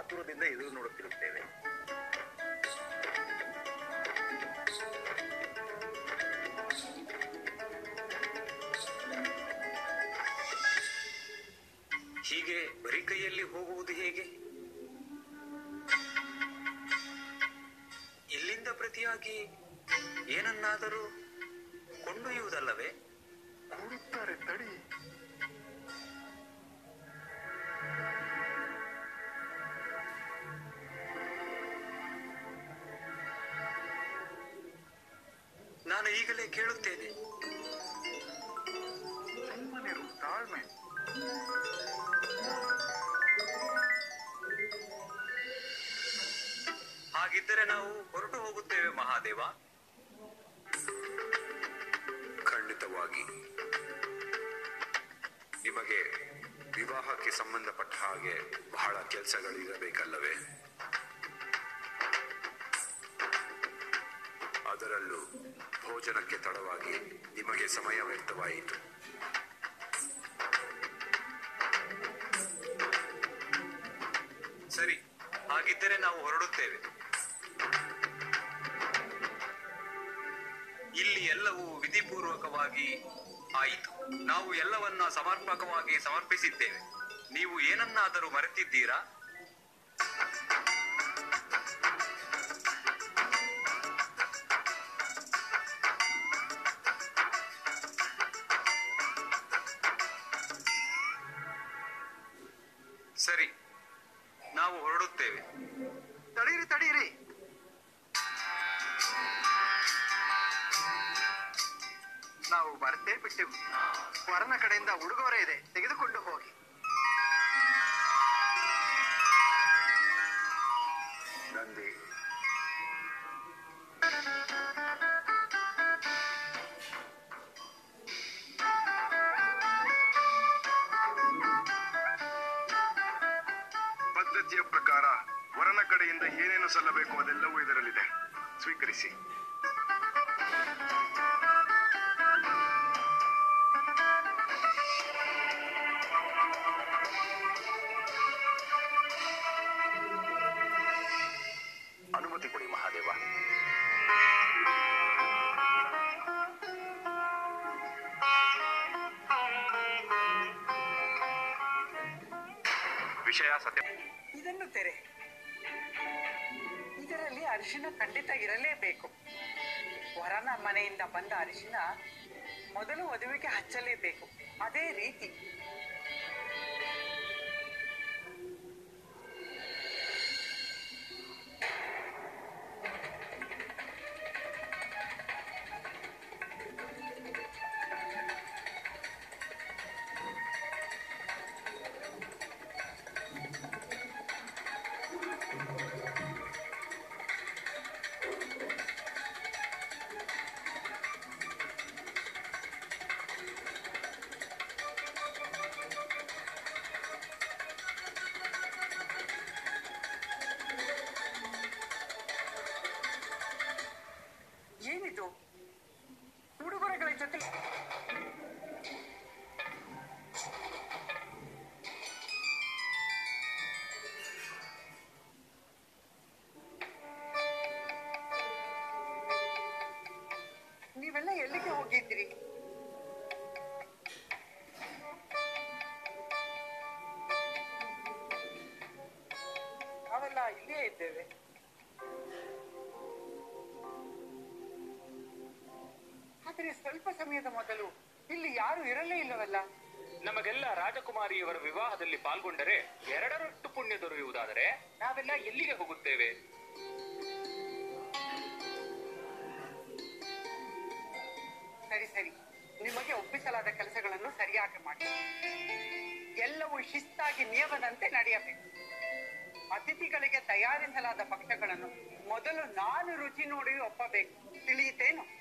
ಆತುರದಿಂದ ಎದುರು ನೋಡುತ್ತಿರುತ್ತೇವೆ ಹೀಗೆ ಬರೀ ಕೈಯಲ್ಲಿ ಹೋಗುವುದು ಹೇಗೆ ಇಲ್ಲಿಂದ ಪ್ರತಿಯಾಗಿ ಏನನ್ನಾದರೂ ಕೊಂಡೊಯ್ಯುವುದಲ್ಲವೇ ಕೂಡುತ್ತಾರೆ ತಡಿ ನಾನು ಈಗಲೇ ಕೇಳುತ್ತೇನೆ ಸುಮ್ಮನಿರು ತಾಳ್ಮೆ ಹಾಗಿದ್ದರೆ ನಾವು ಹೊರಟು ಹೋಗುತ್ತೇವೆ ಮಹಾದೇವ ಖಂಡಿತವಾಗಿ ನಿಮಗೆ ವಿವಾಹಕ್ಕೆ ಸಂಬಂಧಪಟ್ಟ ಹಾಗೆ ಬಹಳ ಕೆಲಸಗಳಿರಬೇಕಲ್ಲವೇ ಅದರಲ್ಲೂ ಭೋಜನಕ್ಕೆ ತಡವಾಗಿ ನಿಮಗೆ ಸಮಯ ವ್ಯರ್ಥವಾಯಿತು ಸರಿ ಹಾಗಿದ್ದರೆ ನಾವು ಹೊರಡುತ್ತೇವೆ ಇಲ್ಲಿ ಎಲ್ಲವೂ ವಿಧಿಪೂರ್ವಕವಾಗಿ ಆಯಿತು ನಾವು ಎಲ್ಲವನ್ನ ಸಮರ್ಪಕವಾಗಿ ಸಮರ್ಪಿಸಿದ್ದೇವೆ ನೀವು ಏನನ್ನಾದರೂ ಮರೆತಿದ್ದೀರಾ ಸರಿ ನಾವು ಹೊರಡುತ್ತೇವೆ ತಡೀರಿ ತಡೀರಿ ನಾವು ಬರ್ತೇ ಬಿಟ್ಟೆವು ವರನ ಕಡೆಯಿಂದ ಉಡುಗೊರೆ ಇದೆ ತೆಗೆದುಕೊಂಡು ಹೋಗಿ ನಂದಿ ಪದ್ಧತಿಯ ಪ್ರಕಾರ ವರನ ಕಡೆಯಿಂದ ಏನೇನು ಸಲ್ಲಬೇಕು ಅದೆಲ್ಲವೂ ಇದರಲ್ಲಿದೆ ಸ್ವೀಕರಿಸಿ ಅನುಮತಿ ಕೊಡಿ ಮಹಾದೇವ ವಿಷಯ ಸತ್ಯ ಇದನ್ನು ತೆರೆ ಇದರಲ್ಲಿ ಅರಿಶಿನ ಖಂಡಿತ ಇರಲೇಬೇಕು ವರನ ಮನೆಯಿಂದ ಬಂದ ಅರಿಶಿನ ಮೊದಲು ವಧುವಿಗೆ ಹಚ್ಚಲೇಬೇಕು ಅದೇ ರೀತಿ ಏನಿದು ಉಡುಗೊರೆಗಳ ಜೊತೆ ನೀವೆಲ್ಲ ಎಲ್ಲಿಗೆ ಹೋಗಿದ್ರಿ ನಾವೆಲ್ಲ ಇಲ್ಲೇ ಇದ್ದೇವೆ ಆದರೆ ಸ್ವಲ್ಪ ಸಮಯದ ಮೊದಲು ಇಲ್ಲಿ ಯಾರು ಇರಲೇ ಇಲ್ಲವಲ್ಲ ನಮಗೆಲ್ಲ ರಾಜಕುಮಾರಿಯವರ ವಿವಾಹದಲ್ಲಿ ಪಾಲ್ಗೊಂಡರೆ ಎರಡರಷ್ಟು ಪುಣ್ಯ ದೊರೆಯುವುದಾದರೆ ನಾವೆಲ್ಲ ಎಲ್ಲಿಗೆ ಹೋಗುತ್ತೇವೆ ಸರಿ ಸರಿ ನಿಮಗೆ ಒಪ್ಪಿಸಲಾದ ಕೆಲಸಗಳನ್ನು ಸರಿಯಾಗಿ ಮಾಡಿ ಎಲ್ಲವೂ ಶಿಸ್ತಾಗಿ ನಿಯಮದಂತೆ ನಡೆಯಬೇಕು ಅತಿಥಿಗಳಿಗೆ ತಯಾರಿಸಲಾದ ಭಕ್ಷ್ಯಗಳನ್ನು ಮೊದಲು ನಾನು ರುಚಿ ನೋಡಿ ಒಪ್ಪಬೇಕು ತಿಳಿಯಿತೇನು